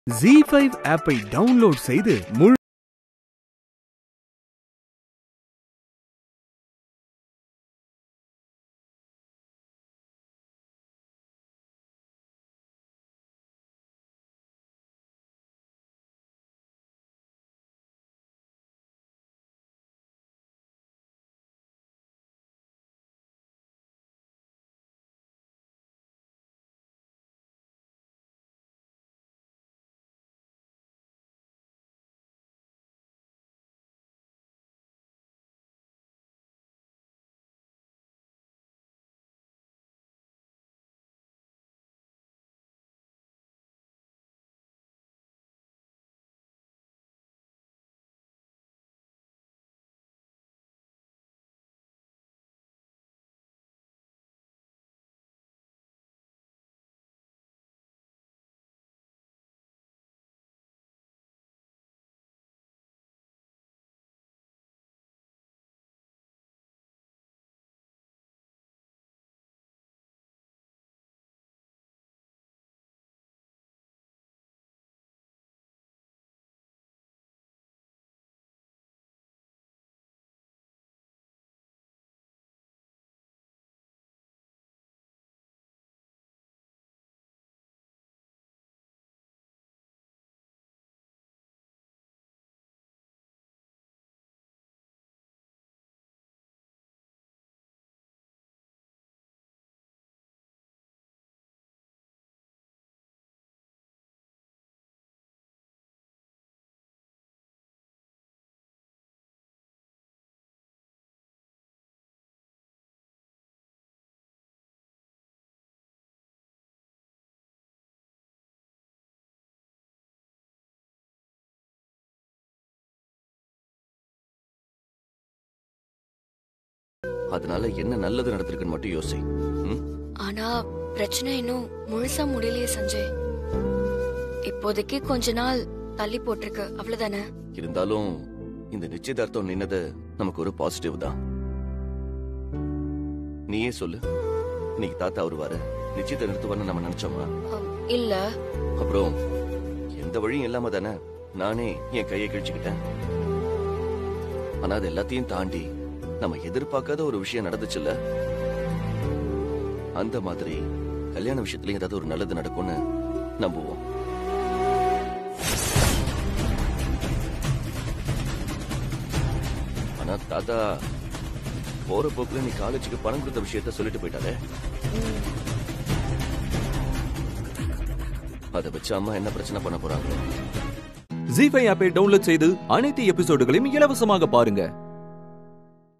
G five ஆப்பை download செய்து முழு அதனால என்ன நல்லது நடந்திருக்குன்னு மட்டும் யோசி ம்? ஆனா பிரச்சனை இன்னும் முழுசா முடியலையே சஞ்சய் இப்போதைக்கு கொஞ்ச நாள் தள்ளி போட்டிருக்கு அவ்வளவுதானே இருந்தாலும் இந்த நிச்சயதார்த்தம் நின்னது நமக்கு ஒரு பாசிட்டிவ் தான் நீயே சொல்லு இன்னைக்கு தாத்தா வருவாரு நிச்சயத்தை நிறுத்துவார்னு நம்ம நினைச்சோமா அம், இல்ல அப்புறம் எந்த வழியும் இல்லாம தானே நானே என் கையை கிழிச்சுக்கிட்டேன் ஆனா அது எல்லாத்தையும் தாண்டி நம்ம எதிர்பார்க்காத ஒரு விஷயம் நடந்துச்சுல்ல அந்த மாதிரி கல்யாண விஷயத்துலயும் ஏதாவது ஒரு நல்லது நடக்கும்னு நம்புவோம் ஆனா தாத்தா போற போக்குல நீ காலேஜுக்கு பணம் கொடுத்த விஷயத்த சொல்லிட்டு போயிட்டாலே அதை வச்சு அம்மா என்ன பிரச்சனை பண்ண போறாங்க ஜி ஃபைவ் ஆப்பை டவுன்லோட் செய்து அனைத்து எபிசோடுகளையும் இலவசமாக பாருங்க